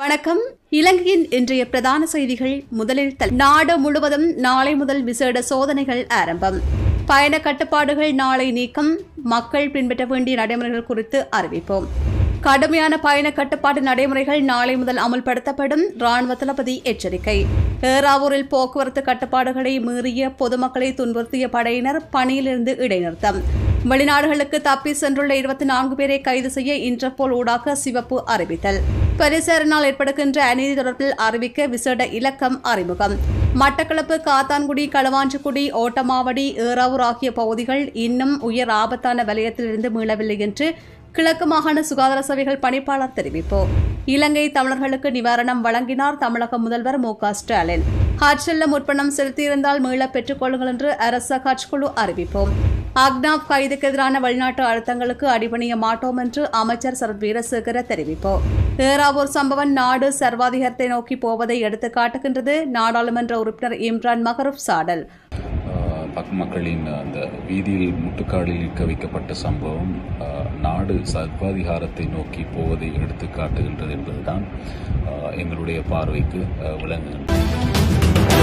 வணக்கம் இலங்கையின் இன்றைய பிரதான செய்திகள் முதலில் தல்- நாடு முழுவதும் நாளை முதல் விசேட சோதனைகள் ஆரம்பம் பயண கட்டுப்பாடுகள் நாளை நீக்கம் மக்கள் பின்பற்ற வேண்டிய நடைமுறைகள் குறித்து அறிவிப்போம் கடுமையான பயண கட்டுப்பாடு நடைமுறைகள் நாளை முதல் அமுல்படுத்தப்படும் ராணுவ தளபதி எச்சரிக்கை ஏறாவூரில் போக்குவரத்து கட்டுப்பாடுகளை மீறிய பொதுமக்களை துன்புறுத்திய படையினர் பணியிலிருந்து இடைநிறுத்தம் வெளிநாடுகளுக்கு தப்பி சென்றுள்ள இருபத்தி நான்கு பேரை கைது செய்ய இன்டர்போல் ஊடாக சிவப்பு அறிவித்தல் பரிசேரனால் ஏற்படுகின்ற அநீதி தொடர்பில் அறிவிக்க விசேட இலக்கம் அறிமுகம் மட்டக்களப்பு காத்தான்குடி களுவாஞ்சிக்குடி ஓட்டமாவடி ஏறாவூர் ஆகிய பகுதிகள் இன்னும் உயர் ஆபத்தான வலயத்திலிருந்து மீளவில்லை என்று கிழக்கு மாகாண சுகாதார சேவைகள் பணிப்பாளர் தெரிவிப்பு இலங்கை தமிழர்களுக்கு நிவாரணம் வழங்கினார் தமிழக முதல்வர் மு க ஸ்டாலின் ஹஜ் செல்ல முற்பணம் செலுத்தியிருந்தால் மீள பெற்றுக் கொள்ளுங்கள் என்று அரச ஹஜ் குழு அறிவிப்போம் அக்னாப் கைதுக்கு எதிரான வெளிநாட்டு அழுத்தங்களுக்கு அடிபணிய மாட்டோம் என்று அமைச்சர் சரத் வீரசேகர தெரிவிப்பு ஏறாவூர் சம்பவம் நாடு சர்வாதிகாரத்தை நோக்கி போவதை எடுத்து காட்டுகின்றது நாடாளுமன்ற உறுப்பினர் இம்ரான் மகரூப் சாடல் ஆஹ் பக் மக்களின் அந்த வீதியில் முட்டுக்காடில் இருக்க வைக்கப்பட்ட சம்பவம் ஆஹ் நாடு சர்வாதிகாரத்தை நோக்கி போவதை எடுத்து காட்டுகின்றது என்பதுதான் ஆஹ் எங்களுடைய பார்வைக்கு ஆஹ் விளங்குகின்றது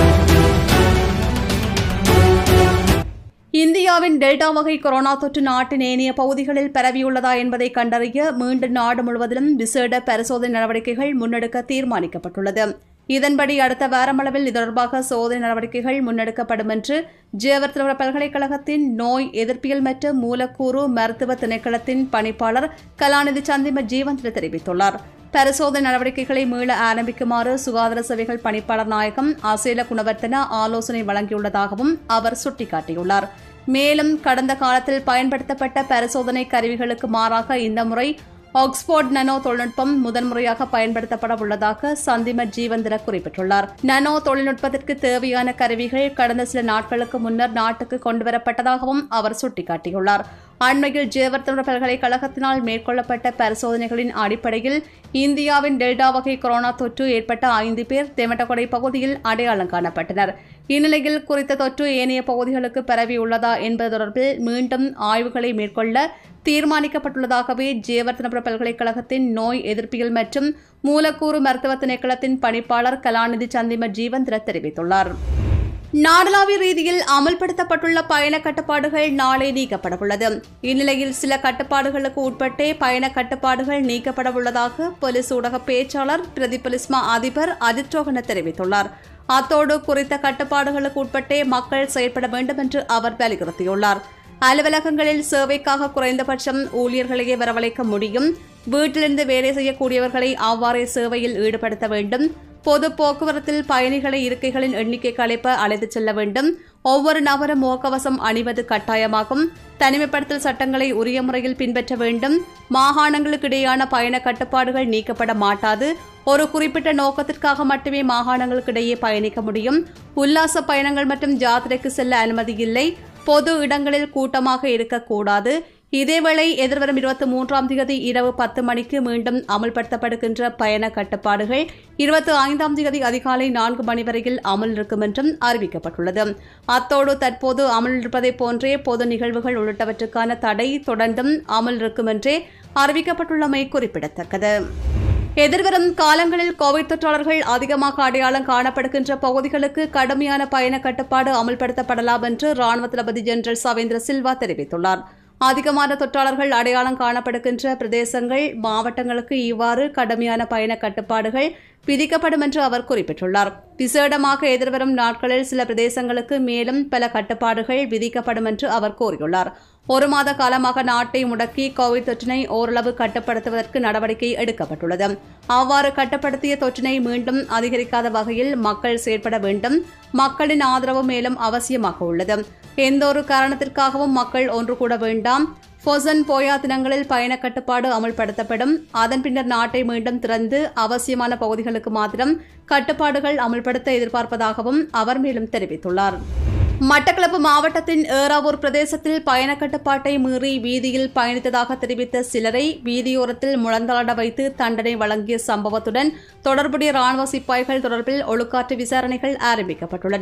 இந்தியாவின் டெல்டா வகை கொரோனா தொற்று நாட்டின் ஏனைய பகுதிகளில் பரவியுள்ளதா என்பதை கண்டறிய மீண்டும் நாடு முழுவதிலும் விசேட பரிசோதனை நடவடிக்கைகள் முன்னெடுக்க தீர்மானிக்கப்பட்டுள்ளது இதன்படி அடுத்த வாரமளவில் இது தொடர்பாக சோதனை நடவடிக்கைகள் முன்னெடுக்கப்படும் என்று ஜேவர்த்தன பல்கலைக்கழகத்தின் நோய் எதிர்ப்பியல் மற்றும் மூலக்கூறு மருத்துவ திணைக்களத்தின் பணிப்பாளர் கலாநிதி சந்திம ஜீவந்திர தெரிவித்துள்ளார் பரிசோதனை நடவடிக்கைகளை மீள ஆரம்பிக்குமாறு சுகாதார சேவைகள் பணிப்பாளர் நாயகம் அசேல குணவர்த்தன ஆலோசனை வழங்கியுள்ளதாகவும் அவர் சுட்டிக்காட்டியுள்ளார் மேலும் கடந்த காலத்தில் பயன்படுத்தப்பட்ட பரிசோதனை கருவிகளுக்கு மாறாக இந்த முறை ஆக்ஸ்போர்ட் நனோ தொழில்நுட்பம் முதன்முறையாக பயன்படுத்தப்பட உள்ளதாக சந்திம ஜீவந்திர குறிப்பிட்டுள்ளார் நனோ தொழில்நுட்பத்திற்கு தேவையான கருவிகள் கடந்த சில நாட்களுக்கு முன்னர் நாட்டுக்கு கொண்டுவரப்பட்டதாகவும் அவர் சுட்டிக்காட்டியுள்ளார் அண்மையில் ஜேவர்த்தன பல்கலைக்கழகத்தினால் மேற்கொள்ளப்பட்ட பரிசோதனைகளின் அடிப்படையில் இந்தியாவின் டெல்டா வகை கொரோனா தொற்று ஏற்பட்ட ஐந்து பேர் தெமட்டகொடை பகுதியில் அடையாளம் காணப்பட்டனர் இந்நிலையில் குறித்த தொற்று ஏனைய பகுதிகளுக்கு பரவியுள்ளதா என்பது தொடர்பில் மீண்டும் ஆய்வுகளை மேற்கொள்ள தீர்மானிக்கப்பட்டுள்ளதாகவே ஜேவர்த்தனபுர பல்கலைக்கழகத்தின் நோய் எதிர்ப்பியல் மற்றும் மூலக்கூறு மருத்துவ திணைக்களத்தின் பணிப்பாளர் கலாநிதி சந்திம ஜீவந்திர தெரிவித்துள்ளார் நாடளாவிய ரீதியில் அமல்படுத்தப்பட்டுள்ள பயண கட்டுப்பாடுகள் நாளை நீக்கப்படவுள்ளது இந்நிலையில் சில கட்டுப்பாடுகளுக்கு உட்பட்டே பயண கட்டுப்பாடுகள் நீக்கப்படவுள்ளதாக போலீஸ் ஊடக பேச்சாளர் பிரதிபலிஸ்மா அதிபர் அஜித் ரோகன தெரிவித்துள்ளார் அத்தோடு குறித்த கட்டுப்பாடுகளுக்கு உட்பட்டே மக்கள் செயல்பட வேண்டும் என்று அவர் வலியுறுத்தியுள்ளார் அலுவலகங்களில் சேவைக்காக குறைந்தபட்சம் ஊழியர்களையே வரவழைக்க முடியும் வீட்டிலிருந்து வேலை செய்யக்கூடியவர்களை அவ்வாறே சேவையில் ஈடுபடுத்த வேண்டும் பொது போக்குவரத்தில் பயணிகளை இருக்கைகளின் எண்ணிக்கை கலைப்ப அழைத்துச் செல்ல வேண்டும் ஒவ்வொரு நபரும் முகக்கவசம் அணிவது கட்டாயமாகும் தனிமைப்படுத்தல் சட்டங்களை உரிய முறையில் பின்பற்ற வேண்டும் மாகாணங்களுக்கு இடையான பயண கட்டுப்பாடுகள் நீக்கப்பட மாட்டாது ஒரு குறிப்பிட்ட நோக்கத்திற்காக மட்டுமே மாகாணங்களுக்கு இடையே பயணிக்க முடியும் உல்லாச பயணங்கள் மற்றும் ஜாத்திரைக்கு செல்ல அனுமதி இல்லை பொது இடங்களில் கூட்டமாக இருக்கக்கூடாது இதேவேளை எதிர்வரும் இருபத்தி மூன்றாம் தேதி இரவு பத்து மணிக்கு மீண்டும் அமல்படுத்தப்படுகின்ற பயண கட்டுப்பாடுகள் இருபத்தி ஐந்தாம் தேதி அதிகாலை நான்கு மணி வரையில் அமல் இருக்கும் என்றும் அறிவிக்கப்பட்டுள்ளது அத்தோடு தற்போது அமல் இருப்பதைப் போன்றே பொது நிகழ்வுகள் உள்ளிட்டவற்றுக்கான தடை தொடர்ந்தும் அமல் இருக்கும் என்றே அறிவிக்கப்பட்டுள்ளமை குறிப்பிடத்தக்கது எதிர்வரும் காலங்களில் கோவிட் தொற்றாளர்கள் அதிகமாக அடையாளம் காணப்படுகின்ற பகுதிகளுக்கு கடுமையான பயண கட்டுப்பாடு அமல்படுத்தப்படலாம் என்று ராணுவ தளபதி ஜெனரல் சவேந்திர சில்வா தெரிவித்துள்ளார் அதிகமான தொற்றாளர்கள் அடையாளம் காணப்படுகின்ற பிரதேசங்கள் மாவட்டங்களுக்கு இவ்வாறு கடுமையான பயண கட்டுப்பாடுகள் விதிக்கப்படும் என்று அவர் குறிப்பிட்டுள்ளார் விசேடமாக எதிர்வரும் நாட்களில் சில பிரதேசங்களுக்கு மேலும் பல கட்டுப்பாடுகள் விதிக்கப்படும் என்று அவர் கூறியுள்ளார் ஒரு மாத காலமாக நாட்டை முடக்கி கோவிட் தொற்றினை ஓரளவு கட்டுப்படுத்துவதற்கு நடவடிக்கை எடுக்கப்பட்டுள்ளது அவ்வாறு கட்டுப்படுத்திய தொற்றினை மீண்டும் அதிகரிக்காத வகையில் மக்கள் செயற்பட வேண்டும் மக்களின் ஆதரவு மேலும் அவசியமாக உள்ளது எந்த ஒரு காரணத்திற்காகவும் மக்கள் ஒன்று கூட வேண்டாம் பொசன் போயா தினங்களில் பயண கட்டுப்பாடு அமல்படுத்தப்படும் அதன் பின்னர் நாட்டை மீண்டும் திறந்து அவசியமான பகுதிகளுக்கு மாத்திரம் கட்டுப்பாடுகள் அமல்படுத்த எதிர்பார்ப்பதாகவும் அவர் மேலும் தெரிவித்துள்ளார் மட்டக்களப்பு மாவட்டத்தின் ஏறாவூர் பிரதேசத்தில் பயண கட்டுப்பாட்டை மீறி வீதியில் பயணித்ததாக தெரிவித்த சிலரை வீதியோரத்தில் முழந்தாட வைத்து தண்டனை வழங்கிய சம்பவத்துடன் தொடர்புடைய ராணுவ சிப்பாய்கள் தொடர்பில் ஒழுக்காற்று விசாரணைகள் ஆரம்பிக்கப்பட்டுள்ளன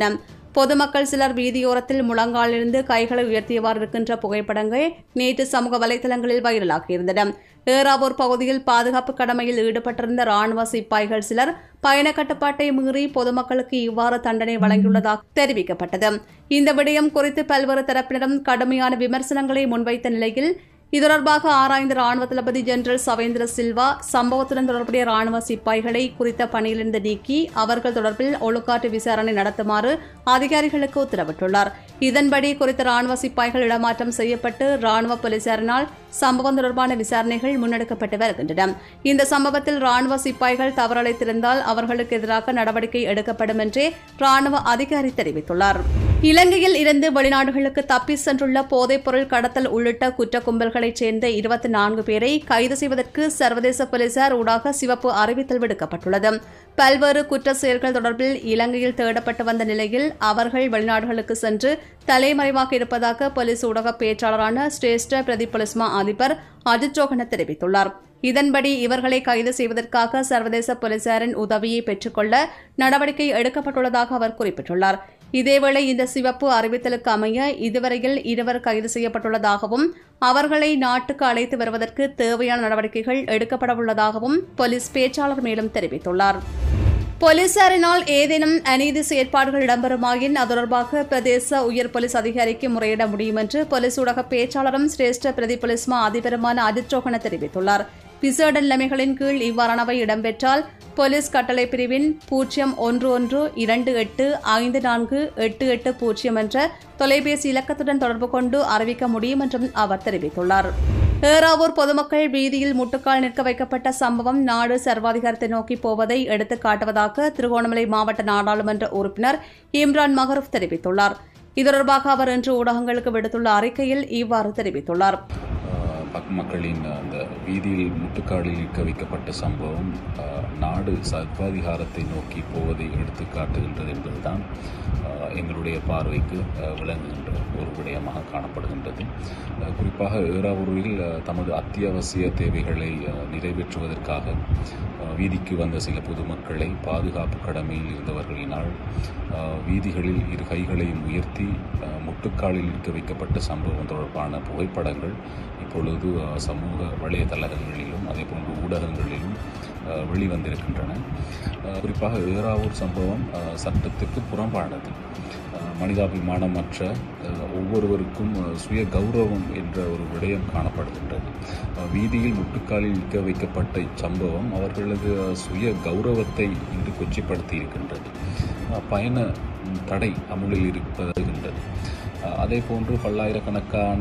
பொதுமக்கள் சிலர் வீதியோரத்தில் முழங்காலிலிருந்து கைகளை உயர்த்தியவாறு இருக்கின்ற புகைப்படங்கள் நேற்று சமூக வலைதளங்களில் வைரலாகியிருந்தன ஏறாவூர் பகுதியில் பாதுகாப்பு கடமையில் ஈடுபட்டிருந்த ராணுவ சிப்பாய்கள் சிலர் பயண கட்டுப்பாட்டை மீறி பொதுமக்களுக்கு இவ்வாறு தண்டனை வழங்கியுள்ளதாக தெரிவிக்கப்பட்டது இந்த விடயம் குறித்து பல்வேறு தரப்பினரும் கடுமையான விமர்சனங்களை முன்வைத்த நிலையில் இது தொடர்பாக ஆராய்ந்த ராணுவ தளபதி ஜெனரல் சவேந்திர சில்வா சம்பவத்துடன் தொடர்புடைய ராணுவ சிப்பாய்களை குறித்த பணியிலிருந்து நீக்கி அவர்கள் தொடர்பில் ஒழுக்காற்று விசாரணை நடத்துமாறு அதிகாரிகளுக்கு உத்தரவிட்டுள்ளார் இதன்படி குறித்த ராணுவ சிப்பாய்கள் இடமாற்றம் செய்யப்பட்டு ராணுவ போலீசாரினால் சம்பவம் தொடர்பான விசாரணைகள் முன்னெடுக்கப்பட்டு வருகின்றன இந்த சம்பவத்தில் ராணுவ சிப்பாய்கள் தவறளித்திருந்தால் அவர்களுக்கு எதிராக நடவடிக்கை எடுக்கப்படும் என்றே ராணுவ அதிகாரி தெரிவித்துள்ளார் இலங்கையில் இருந்து வெளிநாடுகளுக்கு தப்பி சென்றுள்ள போதைப்பொருள் கடத்தல் உள்ளிட்ட குற்ற கும்பல்களைச் சேர்ந்த இருபத்தி நான்கு பேரை கைது செய்வதற்கு சர்வதேச போலீசார் ஊடாக சிவப்பு அறிவித்தல் விடுக்கப்பட்டுள்ளது பல்வேறு குற்ற செயல்கள் தொடர்பில் இலங்கையில் தேடப்பட்டு வந்த நிலையில் அவர்கள் வெளிநாடுகளுக்கு சென்று தலைமறைவாக இருப்பதாக போலீஸ் ஊடக பேச்சாளரான சிரேஷ்ட பிரதி போலீஸ்மா அதிபர் அஜித் ரோஹன தெரிவித்துள்ளார் இதன்படி இவர்களை கைது செய்வதற்காக சர்வதேச போலீசாரின் உதவியை பெற்றுக்கொள்ள நடவடிக்கை எடுக்கப்பட்டுள்ளதாக அவர் குறிப்பிட்டுள்ளார் இதேவேளை இந்த சிவப்பு அறிவித்தலுக்கு அமைய இதுவரையில் இருவர் கைது செய்யப்பட்டுள்ளதாகவும் அவர்களை நாட்டுக்கு அழைத்து வருவதற்கு தேவையான நடவடிக்கைகள் எடுக்கப்படவுள்ளதாகவும் போலீஸ் பேச்சாளர் மேலும் தெரிவித்துள்ளார் போலீசாரினால் ஏதேனும் அநீதி செயற்பாடுகள் இடம்பெறுமாயின் அது தொடர்பாக பிரதேச உயர் போலீஸ் அதிகாரிக்கு முறையிட முடியும் என்று போலீஸ் ஊடக பேச்சாளரும் சிரேஷ்ட பிரதி போலீஸ்மா அதிபருமான அஜித் ரோஹன தெரிவித்துள்ளார் விசேட நிலைமைகளின் கீழ் இவ்வாறானவை இடம்பெற்றால் போலீஸ் கட்டளை பிரிவின் பூஜ்ஜியம் ஒன்று ஒன்று இரண்டு எட்டு ஐந்து நான்கு எட்டு எட்டு பூஜ்ஜியம் என்ற தொலைபேசி இலக்கத்துடன் தொடர்பு கொண்டு அறிவிக்க முடியும் என்றும் அவர் தெரிவித்துள்ளார் ஏறாவூர் பொதுமக்கள் வீதியில் முட்டுக்கால் நிற்க வைக்கப்பட்ட சம்பவம் நாடு சர்வாதிகாரத்தை நோக்கி போவதை எடுத்துக் காட்டுவதாக திருகோணமலை மாவட்ட நாடாளுமன்ற உறுப்பினர் இம்ரான் மகரூப் தெரிவித்துள்ளார் இது தொடர்பாக அவர் இன்று ஊடகங்களுக்கு விடுத்துள்ள அறிக்கையில் இவ்வாறு தெரிவித்துள்ளார் ஆஹ் பக் மக்களின் அந்த வீதியில் முட்டுக்காலில் நிற்க வைக்கப்பட்ட சம்பவம் ஆஹ் நாடு சர்வாதிகாரத்தை நோக்கி போவதை எடுத்து காட்டுகின்றது என்பதுதான் ஆஹ் எங்களுடைய பார்வைக்கு ஆஹ் விளங்குகின்ற ஒரு விடயமாக காணப்படுகின்றது ஆஹ் குறிப்பாக ஏறாவூரில் ஆஹ் தமது அத்தியாவசிய தேவைகளை ஆஹ் நிறைவேற்றுவதற்காக ஆஹ் வீதிக்கு வந்த சில பொதுமக்களை பாதுகாப்பு கடமையில் இருந்தவர்களினால் ஆஹ் வீதிகளில் இரு கைகளையும் உயர்த்தி ஆஹ் முட்டுக்காலில் நிற்க வைக்கப்பட்ட சம்பவம் தொடர்பான புகைப்படங்கள் இப்பொழுது ஆஹ் சமூக வலைதளங்களிலும் அதேபோன்று ஊடகங்களிலும் ஆஹ் வெளிவந்திருக்கின்றன ஆஹ் குறிப்பாக ஏறாவூர் சம்பவம் ஆஹ் சட்டத்துக்கு புறம்பானது ஆஹ் மனிதாபிமானமற்ற ஆஹ் ஒவ்வொருவருக்கும் ஆஹ் சுய கௌரவம் என்ற ஒரு விடயம் காணப்படுகின்றது ஆஹ் வீதியில் முட்டுக்காலில் நிற்க வைக்கப்பட்ட இச்சம்பவம் அவர்களது ஆஹ் சுய கௌரவத்தை இன்று கொச்சைப்படுத்தி இருக்கின்றது ஆஹ் பயண ம், தடை அமுலில் இருப்பதுகின்றது ஆஹ் அதே போன்று பல்லாயிரக்கணக்கான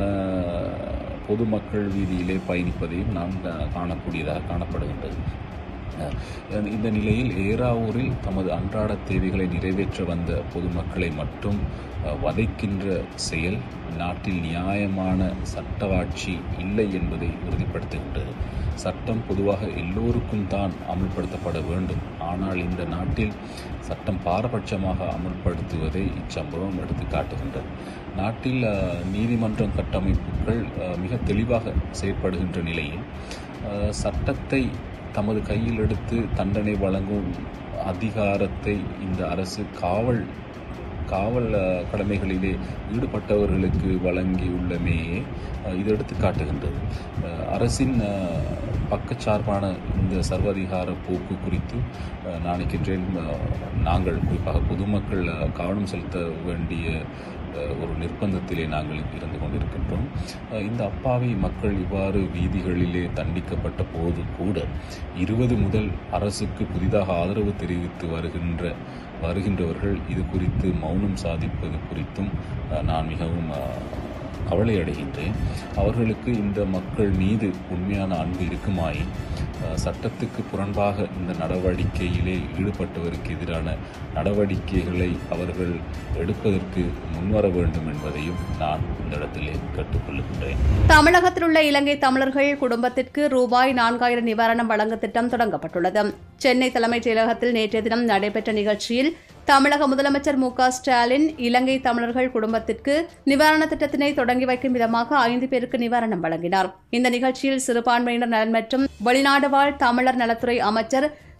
பொதுமக்கள் வீதியிலே பயணிப்பதையும் நாம் கா- காணக்கூடியதாக காணப்படுகின்றது அஹ் இந்த நிலையில் ஏறாவூரில் தமது அன்றாட தேவைகளை நிறைவேற்ற வந்த பொதுமக்களை மட்டும் அஹ், வதைக்கின்ற செயல் நாட்டில் நியாயமான சட்டவாட்சி இல்லை என்பதை உறுதிப்படுத்துகின்றது சட்டம் பொதுவாக எல்லோருக்கும் தான் அமுல்படுத்தப்பட வேண்டும் ஆனால் இந்த நாட்டில் சட்டம் பாரபட்சமாக அமுல்படுத்துவதை இச்சம்பவம் எடுத்து காட்டுகின்றது நாட்டில் அஹ், நீதிமன்றம் கட்டமைப்புகள் அஹ், மிக தெளிவாக செயற்படுகின்ற நிலையில் அஹ், சட்டத்தை தமது கையில் எடுத்து தண்டனை வழங்கும் அதிகாரத்தை இந்த அரசு காவல் காவல் அஹ், கடமைகளிலே ஈடுபட்டவர்களுக்கு வழங்கியுள்ளமையே அஹ், இது எடுத்து காட்டுகின்றது அஹ், அரசின் அஹ், பக்கச்சார்பான இந்த சர்வாதிகார போக்கு குறித்து அஹ், நான் நினைக்கின்றேன் அஹ், நாங்கள் குறிப்பாக பொதுமக்கள் அஹ், கவனம் செலுத்த வேண்டிய அஹ், ஒரு நிர்பந்தத்திலே நாங்கள் இருந்து கொண்டிருக்கின்றோம் அஹ், இந்த அப்பாவி மக்கள் இவ்வாறு வீதிகளிலே தண்டிக்கப்பட்ட போது கூட இருபது முதல் அரசுக்கு புதிதாக ஆதரவு தெரிவித்து வருகின்ற வருகின்றவர்கள் இது குறித்து மௌனம் சாதிப்பது குறித்தும் அஹ், நான் மிகவும் அஹ், கவலை அடைகின்றேன் அவர்களுக்கு இந்த மக்கள் மீது உண்மையான அன்பு இருக்குமாயின் அஹ், சட்டத்துக்கு புறம்பாக இந்த நடவடிக்கையிலே ஈடுபட்டவருக்கு எதிரான நடவடிக்கைகளை அவர்கள் எடுப்பதற்கு முன்வர வேண்டும் என்பதையும் நான் இந்த இடத்திலே கேட்டுக்கொள்கின்றேன் தமிழகத்தில் உள்ள இலங்கை தமிழர்கள் குடும்பத்திற்கு ரூபாய் நான்காயிரம் நிவாரணம் வழங்க திட்டம் தொடங்கப்பட்டுள்ளது சென்னை தலைமைச் செயலகத்தில் நேற்றைய தினம் நடைபெற்ற நிகழ்ச்சியில் தமிழக முதலமைச்சர் மு க ஸ்டாலின் இலங்கை தமிழர்கள் குடும்பத்திற்கு நிவாரண திட்டத்தினை தொடங்கி வைக்கும் விதமாக ஐந்து பேருக்கு நிவாரணம் வழங்கினார் இந்த நிகழ்ச்சியில் சிறுபான்மையினர் நலன் மற்றும் வெளிநாடு வாழ் தமிழர் நலத்துறை அமைச்சர்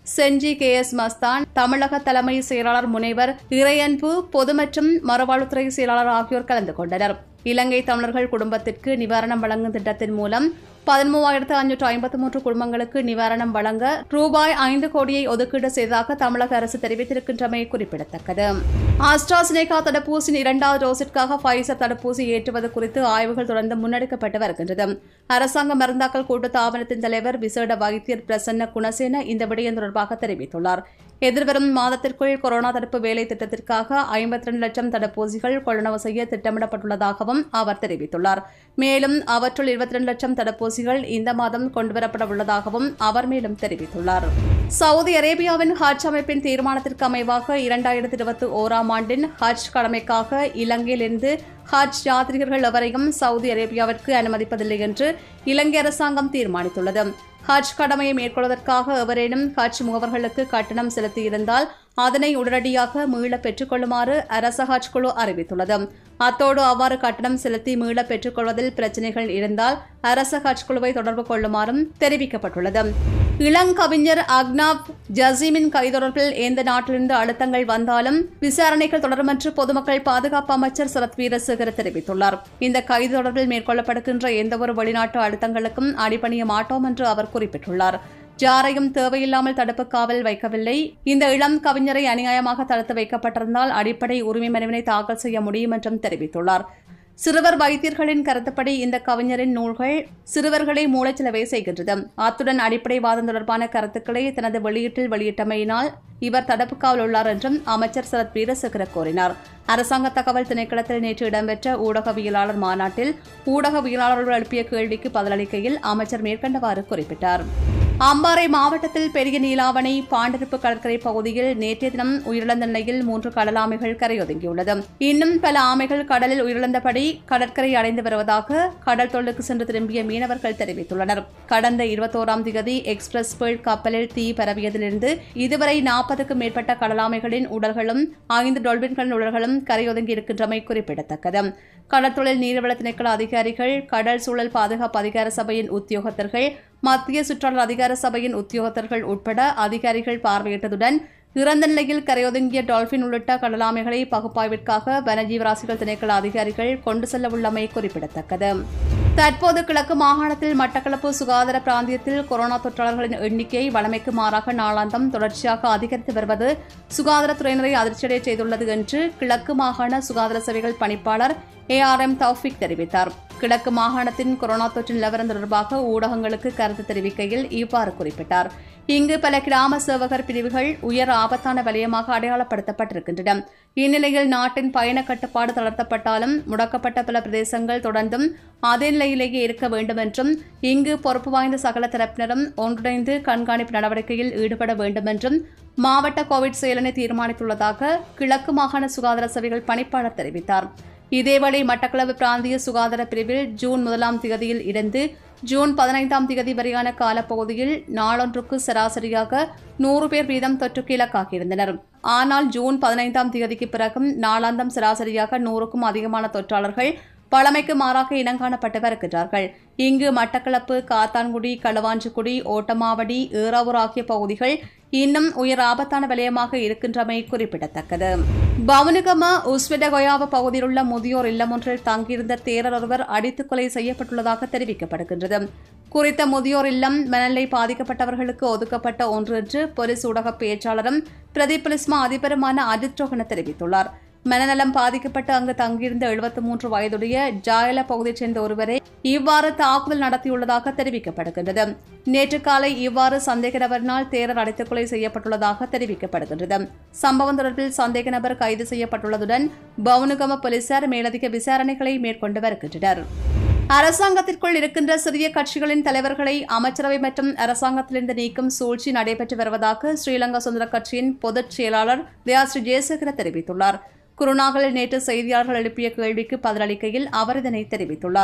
செஞ்சி கே எஸ் மஸ்தான் தமிழக தலைமை செயலாளர் முனைவர் இறையன்பு பொது மற்றும் மறுவாழ்வுத்துறை செயலாளர் ஆகியோர் கலந்து கொண்டனர் இலங்கை தமிழர்கள் குடும்பத்திற்கு நிவாரணம் வழங்கும் திட்டத்தின் மூலம் பதிமூவாயிரத்து ஐநூற்று ஐம்பத்தி மூன்று குடும்பங்களுக்கு நிவாரணம் வழங்க ரூபாய் ஐந்து கோடியை ஒதுக்கீடு செய்ததாக தமிழக அரசு தெரிவித்திருக்கின்றமை குறிப்பிடத்தக்கது ஆஸ்ட்ராசினேகா தடுப்பூசியின் இரண்டாவது டோஸிற்காக ஃபைசர் தடுப்பூசி ஏற்றுவது குறித்து ஆய்வுகள் தொடர்ந்து முன்னெடுக்கப்பட்டு வருகின்றது அரசாங்க மருந்தாக்கல் கூட்டு தாபனத்தின் தலைவர் விசேட வைத்தியர் பிரசன்ன குணசேன இந்த விடயம் தொடர்பாக தெரிவித்துள்ளார் எதிர்வரும் மாதத்திற்குள் கொரோனா தடுப்பு வேலை திட்டத்திற்காக ஐம்பத்தி ரெண்டு லட்சம் தடுப்பூசிகள் கொள்ளளவு செய்ய திட்டமிடப்பட்டுள்ளதாகவும் அவர் தெரிவித்துள்ளார் மேலும் அவற்றுள் இருபத்தி ரெண்டு லட்சம் தடுப்பூசிகள் இந்த மாதம் கொண்டுவரப்பட உள்ளதாகவும் அவர் மேலும் தெரிவித்துள்ளார் சவுதி அரேபியாவின் ஹஜ் அமைப்பின் தீர்மானத்திற்கு அமைவாக இரண்டாயிரத்தி இருபத்தி ஓராம் ஆண்டின் ஹஜ் கடமைக்காக இலங்கையிலிருந்து ஹஜ் யாத்ரிகர்கள் எவரையும் சவுதி அரேபியாவிற்கு அனுமதிப்பதில்லை என்று இலங்கை அரசாங்கம் தீர்மானித்துள்ளது ஹஜ் கடமையை மேற்கொள்வதற்காக எவரேனும் ஹஜ் முகவர்களுக்கு கட்டணம் செலுத்தியிருந்தால் அதனை உடனடியாக மீள பெற்றுக்கொள்ளுமாறு அரச ஹஜ் குழு அறிவித்துள்ளது அத்தோடு அவ்வாறு கட்டணம் செலுத்தி மீள பெற்றுக்கொள்வதில் பிரச்சினைகள் இருந்தால் அரச ஹஜ் குழுவை தொடர்பு கொள்ளுமாறும் தெரிவிக்கப்பட்டுள்ளது இளங்கவிஞர் அக்னாப் ஜசீமின் கைதொடர்பில் எந்த நாட்டிலிருந்து அழுத்தங்கள் வந்தாலும் விசாரணைகள் தொடரும் என்று பொதுமக்கள் பாதுகாப்பு அமைச்சர் சரத் வீரசேகர தெரிவித்துள்ளார் இந்த கைது தொடர்பில் மேற்கொள்ளப்படுகின்ற எந்தவொரு வெளிநாட்டு அழுத்தங்களுக்கும் அடிபணிய மாட்டோம் என்று அவர் குறிப்பிட்டுள்ளார் ஜாரையும் தேவையில்லாமல் தடுப்பு காவல் வைக்கவில்லை இந்த இளம் கவிஞரை அநியாயமாக தடுத்து வைக்கப்பட்டிருந்தால் அடிப்படை உரிமை மனுவினை தாக்கல் செய்ய முடியும் என்றும் தெரிவித்துள்ளார் சிறுவர் வைத்தியர்களின் கருத்துப்படி இந்த கவிஞரின் நூல்கள் சிறுவர்களை மூளைச்சலவை செய்கின்றது அத்துடன் அடிப்படைவாதம் தொடர்பான கருத்துக்களை தனது வெளியீட்டில் வெளியிட்டமையினால் இவர் தடுப்பு காவல் உள்ளார் என்றும் அமைச்சர் சரத் வீரசேகர கூறினார் அரசாங்க தகவல் திணைக்களத்தில் நேற்று இடம்பெற்ற ஊடகவியலாளர் மாநாட்டில் ஊடகவியலாளர்கள் எழுப்பிய கேள்விக்கு பதிலளிக்கையில் அமைச்சர் மேற்கண்டவாறு குறிப்பிட்டார் அம்பாறை மாவட்டத்தில் பெரிய நீலாவணை பாண்டிருப்பு கடற்கரை பகுதியில் நேற்றைய தினம் உயிரிழந்த நிலையில் மூன்று கடல் ஆமைகள் கரையொதுங்கியுள்ளது இன்னும் பல ஆமைகள் கடலில் உயிரிழந்தபடி கடற்கரை அடைந்து வருவதாக கடல் தொழிலுக்கு சென்று திரும்பிய மீனவர்கள் தெரிவித்துள்ளனர் கடந்த இருபத்தோராம் திகதி எக்ஸ்பிரஸ் பேர்ல் கப்பலில் தீ பரவியதிலிருந்து இதுவரை நாற்பதுக்கும் மேற்பட்ட கடலாமைகளின் உடல்களும் ஐந்து டொல்பின்களின் உடல்களும் கரையொதுங்கி இருக்கின்றமை குறிப்பிடத்தக்கது கடற்தொழில் நீர்வள திணைக்கள அதிகாரிகள் கடல் சூழல் பாதுகாப்பு அதிகார சபையின் உத்தியோகத்தர்கள் மத்திய சுற்றாடல் அதிகார சபையின் உத்தியோகத்தர்கள் உட்பட அதிகாரிகள் பார்வையிட்டதுடன் இறந்த நிலையில் கரையொதுங்கிய டால்பின் உள்ளிட்ட கடலாமைகளை பகுப்பாய்விற்காக வனஜீவராசிகள் திணைக்கள அதிகாரிகள் கொண்டு செல்ல உள்ளமை குறிப்பிடத்தக்கது தற்போது கிழக்கு மாகாணத்தில் மட்டக்களப்பு சுகாதார பிராந்தியத்தில் கொரோனா தொற்றாளர்களின் எண்ணிக்கை வழமைக்கு மாறாக நாளாந்தம் தொடர்ச்சியாக அதிகரித்து வருவது சுகாதாரத்துறையினரை அதிர்ச்சியடைய செய்துள்ளது என்று கிழக்கு மாகாண சுகாதார சேவைகள் பணிப்பாளர் ஏ ஆர் எம் தௌஃபிக் தெரிவித்தார் கிழக்கு மாகாணத்தின் கொரோனா தொற்று நிலவரம் தொடர்பாக ஊடகங்களுக்கு கருத்து தெரிவிக்கையில் இவ்வாறு குறிப்பிட்டார் இங்கு பல கிராம சேவகர் பிரிவுகள் உயர் ஆபத்தான வலயமாக அடையாளப்படுத்தப்பட்டிருக்கின்றன இந்நிலையில் நாட்டின் பயண கட்டுப்பாடு தளர்த்தப்பட்டாலும் முடக்கப்பட்ட பல பிரதேசங்கள் தொடர்ந்தும் அதே நிலையிலேயே இருக்க வேண்டும் என்றும் இங்கு பொறுப்பு வாய்ந்த சகல தரப்பினரும் ஒன்றிணைந்து கண்காணிப்பு நடவடிக்கையில் ஈடுபட வேண்டும் என்றும் மாவட்ட கோவிட் செயலனை தீர்மானித்துள்ளதாக கிழக்கு மாகாண சுகாதார சேவைகள் பணிப்பாளர் தெரிவித்தார் இதேவேளை மட்டக்களப்பு பிராந்திய சுகாதார பிரிவில் ஜூன் முதலாம் திகதியில் இருந்து ஜூன் பதினைந்தாம் திகதி வரையான காலப்பகுதியில் நாளொன்றுக்கு சராசரியாக நூறு பேர் வீதம் தொற்றுக்கு இலக்காகியிருந்தனர் ஆனால் ஜூன் பதினைந்தாம் திகதிக்கு பிறகும் நாளாந்தம் சராசரியாக நூறுக்கும் அதிகமான தொற்றாளர்கள் பழமைக்கு மாறாக இனங்காணப்பட்டு வருகின்றார்கள் இங்கு மட்டக்களப்பு காத்தான்குடி களுவாஞ்சிக்குடி ஓட்டமாவடி ஏறாவூர் ஆகிய பகுதிகள் இன்னும் உயர் ஆபத்தான வலயமாக இருக்கின்றமை குறிப்பிடத்தக்கது பவுனுகம உஸ்வெடகொயாவ பகுதியில் உள்ள முதியோர் இல்லம் ஒன்றில் தங்கியிருந்த தேரர் ஒருவர் அடித்துக் கொலை செய்யப்பட்டுள்ளதாக தெரிவிக்கப்படுகின்றது குறித்த முதியோர் இல்லம் மனநிலை பாதிக்கப்பட்டவர்களுக்கு ஒதுக்கப்பட்ட ஒன்று என்று போலீஸ் ஊடக பேச்சாளரும் பிரதி போலீஸ்மா அதிபருமான அஜித் ரோஹன தெரிவித்துள்ளார் மனநலம் பாதிக்கப்பட்டு அங்கு தங்கியிருந்த எழுபத்தி மூன்று வயதுடைய ஜாயல பகுதியைச் சேர்ந்த ஒருவரை இவ்வாறு தாக்குதல் நடத்தியுள்ளதாக தெரிவிக்கப்படுகின்றது நேற்று காலை இவ்வாறு சந்தேக நபரினால் தேரர் அடைத்துக் கொலை செய்யப்பட்டுள்ளதாக தெரிவிக்கப்படுகின்றது சம்பவம் தொடர்பில் சந்தேக நபர் கைது செய்யப்பட்டுள்ளதுடன் பவுனுகம போலீசார் மேலதிக விசாரணைகளை மேற்கொண்டு வருகின்றனர் அரசாங்கத்திற்குள் இருக்கின்ற சிறிய கட்சிகளின் தலைவர்களை அமைச்சரவை மற்றும் அரசாங்கத்திலிருந்து நீக்கும் சூழ்ச்சி நடைபெற்று வருவதாக ஸ்ரீலங்கா சுதந்திர கட்சியின் பொதுச் செயலாளர் தயாஸ்ரீ ஜெயசேகர தெரிவித்துள்ளார் குருநாகலில் நேற்று செய்தியாளர்கள் எழுப்பிய கேள்விக்கு பதிலளிக்கையில் அவர் இதனை தெரிவித்துள்ளார்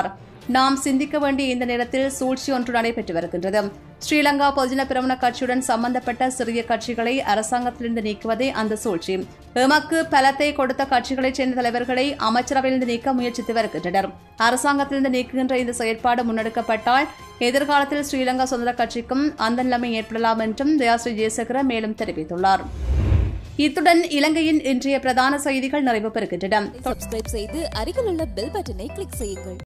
நாம் சிந்திக்க வேண்டிய இந்த நேரத்தில் சூழ்ச்சி ஒன்று நடைபெற்று வருகின்றது ஸ்ரீலங்கா பொதுஜன பிரமுன கட்சியுடன் சம்பந்தப்பட்ட சிறிய கட்சிகளை அரசாங்கத்திலிருந்து நீக்குவதே அந்த சூழ்ச்சி எமக்கு பலத்தை கொடுத்த கட்சிகளைச் சேர்ந்த தலைவர்களை அமைச்சரவையிலிருந்து நீக்க முயற்சித்து வருகின்றனர் அரசாங்கத்திலிருந்து நீக்குகின்ற இந்த செயற்பாடு முன்னெடுக்கப்பட்டால் எதிர்காலத்தில் ஸ்ரீலங்கா சுதந்திர கட்சிக்கும் அந்த நிலைமை ஏற்படலாம் என்றும் தயாஸ்ரீ ஜெயசேகர மேலும் தெரிவித்துள்ளார் இத்துடன் இலங்கையின் இன்றைய பிரதான செய்திகள் நிறைவு பெறுகின்றன சப்ஸ்கிரைப் செய்து அருகில் உள்ள பெல் பட்டனை கிளிக் செய்யுங்கள்